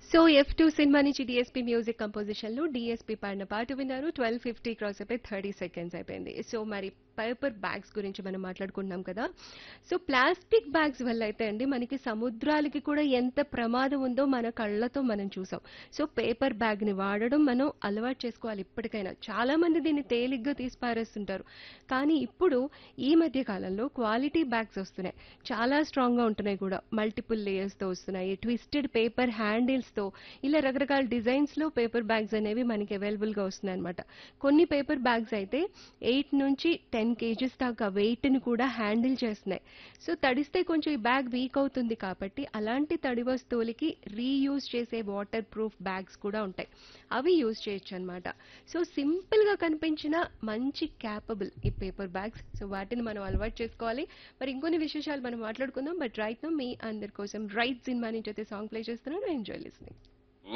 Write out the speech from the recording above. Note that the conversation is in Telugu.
సో ఎఫ్ టూ సినిమా నుంచి డిఎస్పీ మ్యూజిక్ కంపోజిషన్ లో డిఎస్పీ పాడిన పాట విన్నారు ట్వెల్వ్ ఫిఫ్టీ క్రాస్ అయిపోయి థర్టీ సెకండ్స్ అయిపోయింది సో మరి పేపర్ బ్యాగ్స్ గురించి మనం మాట్లాడుకున్నాం కదా సో ప్లాస్టిక్ బ్యాగ్స్ వల్ల అయితే అండి మనకి సముద్రాలకి కూడా ఎంత ప్రమాదం ఉందో మన కళ్ళతో మనం చూసాం సో పేపర్ బ్యాగ్ ని వాడడం మనం అలవాటు చేసుకోవాలి ఇప్పటికైనా చాలా మంది దీన్ని తేలిగ్గా తీసి పారేస్తుంటారు కానీ ఇప్పుడు ఈ మధ్య కాలంలో క్వాలిటీ బ్యాగ్స్ వస్తున్నాయి చాలా స్ట్రాంగ్ గా ఉంటున్నాయి కూడా మల్టిపుల్ లేయర్స్ తో వస్తున్నాయి ట్విస్టెడ్ పేపర్ హ్యాండిల్స్ తో ఇలా రకరకాల డిజైన్స్ లో పేపర్ బ్యాగ్స్ అనేవి మనకి అవైలబుల్ గా వస్తున్నాయి అనమాట కొన్ని పేపర్ బ్యాగ్స్ అయితే ఎయిట్ నుంచి టెన్ కేజెస్ దాకా వెయిట్ ని కూడా హ్యాండిల్ చేస్తున్నాయి సో తడిస్తే కొంచెం ఈ బ్యాగ్ వీక్ అవుతుంది కాబట్టి అలాంటి తడి వస్తువులకి రీయూజ్ చేసే వాటర్ ప్రూఫ్ బ్యాగ్స్ కూడా ఉంటాయి అవి యూజ్ చేయొచ్చు అనమాట సో సింపుల్ గా కనిపించిన మంచి క్యాపబుల్ ఈ పేపర్ బ్యాగ్స్ సో వాటిని మనం అలవాటు చేసుకోవాలి మరి ఇంకొన్ని విశేషాలు మనం మాట్లాడుకుందాం బట్ రైట్ నో మీ అందరి కోసం రైట్ సినిమా నుంచి అయితే సాంగ్ ప్లే చేస్తున్నాను ఎంజాయ్ లిస్నింగ్